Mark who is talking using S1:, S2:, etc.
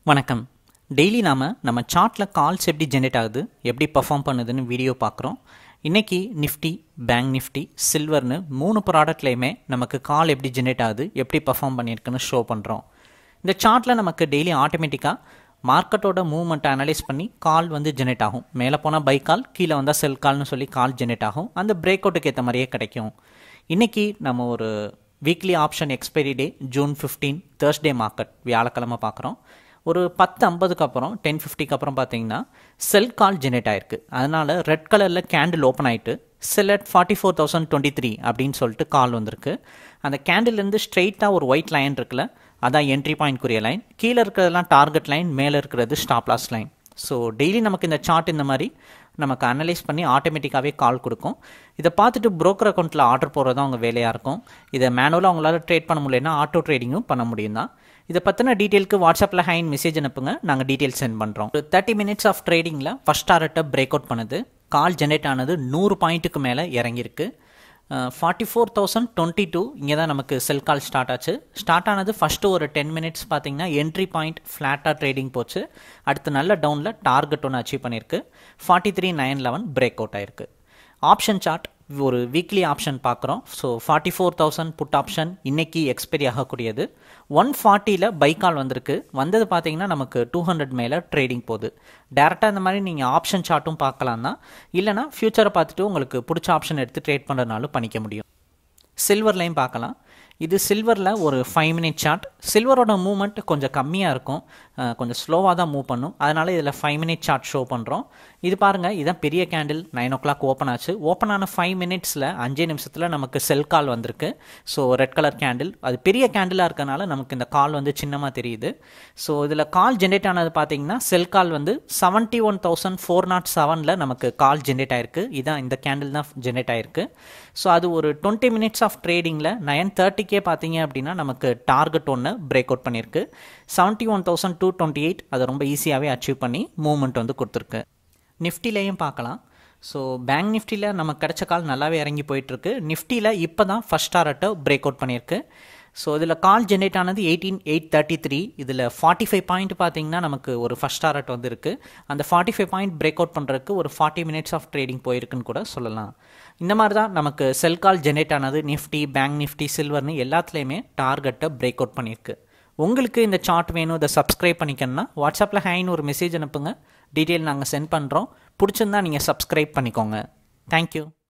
S1: வணக்கம் டெய்லி நாம் நம்ம சார்ட்டில் கால்ஸ் எப்படி ஜென்ரேட் ஆகுது எப்படி பர்ஃபார்ம் பண்ணுதுன்னு வீடியோ பார்க்குறோம் இன்றைக்கி நிஃப்டி பேங்க் நிஃப்டி சில்வர்னு மூணு ப்ராடக்ட்லேயுமே நமக்கு கால் எப்படி ஜென்ரேட் ஆகுது எப்படி பர்ஃபார்ம் பண்ணியிருக்குன்னு ஷோ பண்ணுறோம் இந்த சார்ட்டில் நமக்கு டெய்லி ஆட்டோமேட்டிக்காக மார்க்கெட்டோட மூவ்மெண்ட்டை அனலைஸ் பண்ணி கால் வந்து ஜென்ரேட் ஆகும் மேலே போனால் பை கால் கீழே வந்தால் செல் கால்னு சொல்லி கால் ஜென்ரேட் ஆகும் அந்த பிரேக் அவுட்டுக்கு ஏற்ற மாதிரியே கிடைக்கும் இன்றைக்கி நம்ம ஒரு weekly option expiry day June fifteen Thursday market வியாழக்கிழமை பார்க்குறோம் ஒரு பத்து ஐம்பதுக்கு அப்புறம் டென் ஃபிஃப்டிக்கு அப்புறம் பார்த்தீங்கன்னா செல் கால் ஜெனரேட் ஆயிருக்கு அதனால் ரெட் கலரில் கேண்டில் ஓப்பன் ஆகிட்டு sell at forty four thousand twenty three அப்படின்னு சொல்லிட்டு கால் வந்திருக்கு அந்த கேண்டில்லேருந்து ஸ்ட்ரெயிட்டாக ஒரு ஒயிட் லைன் இருக்குல்ல அதான் என்ட்ரி பாயிண்ட்க்குரிய லைன் கீழே இருக்கிறதெல்லாம் டார்கெட் லைன் மேலே இருக்கிறது stop loss line so daily நமக்கு இந்த சார்ட் இந்த மாதிரி நமக்கு அனலைஸ் பண்ணி ஆட்டோமேட்டிக்காகவே கால் கொடுக்கும் இதை பார்த்துட்டு broker அக்கௌண்ட்டில் ஆர்டர் போடுறது தான் அவங்க வேலையாக இருக்கும் இதை மேனுவலாக அவங்களால ட்ரேட் பண்ண முடியலன்னா ஆட்டோ ட்ரேடிங்கும் பண்ண முடியும் தான் இதை பற்றின டீட்டெயிலுக்கு வாட்ஸ்அப்பில் ஹைன் மெசேஜ் அனுப்புங்க நாங்கள் டீட்டெயில் சென்ட் பண்ணுறோம் ஒரு தேர்ட்டி மினிட்ஸ் ஆஃப் ட்ரேடிங்கில் ஃபஸ்ட் டாரட்டை பிரேக் அவுட் பண்ணுது கால் ஜென்ரேட் ஆனது நூறு பாயிண்ட்டுக்கு மேலே இறங்கியிருக்கு forty four thousand twenty two இங்கே தான் நமக்கு செல் கால் ஸ்டார்ட் ஆச்சு ஸ்டார்ட் ஆனது ஃபஸ்ட்டு ஒரு டென் மினிட்ஸ் பார்த்தீங்கன்னா என்ட்ரி பாயிண்ட் ஃப்ளாட்டாக ட்ரேடிங் போச்சு அடுத்து நல்ல டவுனில் டார்கெட் ஒன்று அச்சீவ் பண்ணியிருக்கு forty three nine eleven break out ஆயிருக்கு ஆப்ஷன் சார்ட் ஒரு வீக்லி ஆப்ஷன் பார்க்குறோம் so forty four thousand put option இன்னைக்கு எக்ஸ்பைரி ஆகக்கூடியது ஒன் ஃபார்ட்டியில் பைக்கால் வந்திருக்கு வந்தது பார்த்தீங்கன்னா நமக்கு டூ ஹண்ட்ரட் மேலே ட்ரேடிங் போகுது டேரெக்டாக இந்த மாதிரி நீங்கள் ஆப்ஷன் சார்ட்டும் பார்க்கலாம் தான் இல்லைனா ஃப்யூச்சரை பார்த்துட்டு உங்களுக்கு பிடிச்ச ஆப்ஷன் எடுத்து ட்ரேட் பண்ணுறதுனாலும் பண்ணிக்க முடியும் சில்வர்லையும் பார்க்கலாம் இது சில்வரில் ஒரு ஃபைவ் மினிட் சார்ட் சில்வரோட மூவ்மெண்ட் கொஞ்சம் கம்மியாக இருக்கும் அஹ் கொஞ்சம் ஸ்லோவாக தான் மூவ் பண்ணும் அதனால் இதில் ஃபைவ் மினிட் சார்ட் ஷோ பண்ணுறோம் இது பாருங்கள் இதான் பெரிய candle nine o'clock open ஆச்சு ஓப்பன் ஆன ஃபைவ் மினிட்ஸில் அஞ்சே நிமிஷத்தில் நமக்கு செல் கால் வந்திருக்கு ஸோ ரெட் கலர் கேண்டில் அது பெரிய கேண்டிலாக இருக்கனால நமக்கு இந்த கால் வந்து சின்னமாக தெரியுது ஸோ இதில் கால் ஜென்ரேட் ஆனது பார்த்தீங்கன்னா செல் கால் வந்து seventy one thousand four naught செவனில் நமக்கு கால் ஜென்ரேட் ஆயிருக்கு இதான் இந்த கேண்டில் தான் ஜென்ரேட் ஆயிருக்கு ஸோ அது ஒரு டுவெண்ட்டி மினிட்ஸ் ஆஃப் ட்ரேடிங்கில் நைன் தேர்ட்டிக்கே பார்த்தீங்க அப்படின்னா நமக்கு டார்கெட் ஒன்று பிரேக் அவுட் பண்ணியிருக்கு seventy one thousand two twenty eight அதை ரொம்ப ஈஸியாகவே அச்சீவ் பண்ணி மூவ்மெண்ட் வந்து கொடுத்துருக்கு நிஃப்டிலையும் பார்க்கலாம் ஸோ பேங்க் நிஃப்டியில் நமக்கு கிடைச்ச கால் நல்லாவே இறங்கி போயிட்டுருக்கு நிஃப்டியில் இப்போ தான் ஃபஸ்ட் டாரட்டை பிரேக் அவுட் பண்ணியிருக்கு ஸோ இதில் கால் ஜென்ரேட் ஆனது எயிட்டீன் எயிட் தேர்ட்டி த்ரீ இதில் ஃபார்ட்டி ஃபைவ் பாயிண்ட் பார்த்தீங்கன்னா நமக்கு ஒரு ஃபஸ்ட் டாரட் வந்து இருக்குது அந்த forty five point break out பண்ணுறதுக்கு ஒரு ஃபார்ட்டி மினிட்ஸ் ஆஃப் ட்ரேடிங் போயிருக்குன்னு கூட சொல்லலாம் இந்த மாதிரி தான் நமக்கு செல் கால் ஜென்ரேட் ஆனது நிஃப்டி பேங்க் நிஃப்டி சில்வர்னு எல்லாத்துலேயுமே டார்கெட்டை பிரேக் அவுட் பண்ணியிருக்கு உங்களுக்கு இந்த சார்ட் வேணும் இதை சப்ஸ்கிரைப் பண்ணிக்கணும்னா வாட்ஸ்அப்பில் ஹைன்னு ஒரு மெசேஜ் அனுப்புங்க டீட்டெயில் நாங்கள் சென்ட் பண்ணுறோம் பிடிச்சிருந்தா நீங்கள் சப்ஸ்கிரைப் பண்ணிக்கோங்க தேங்க்யூ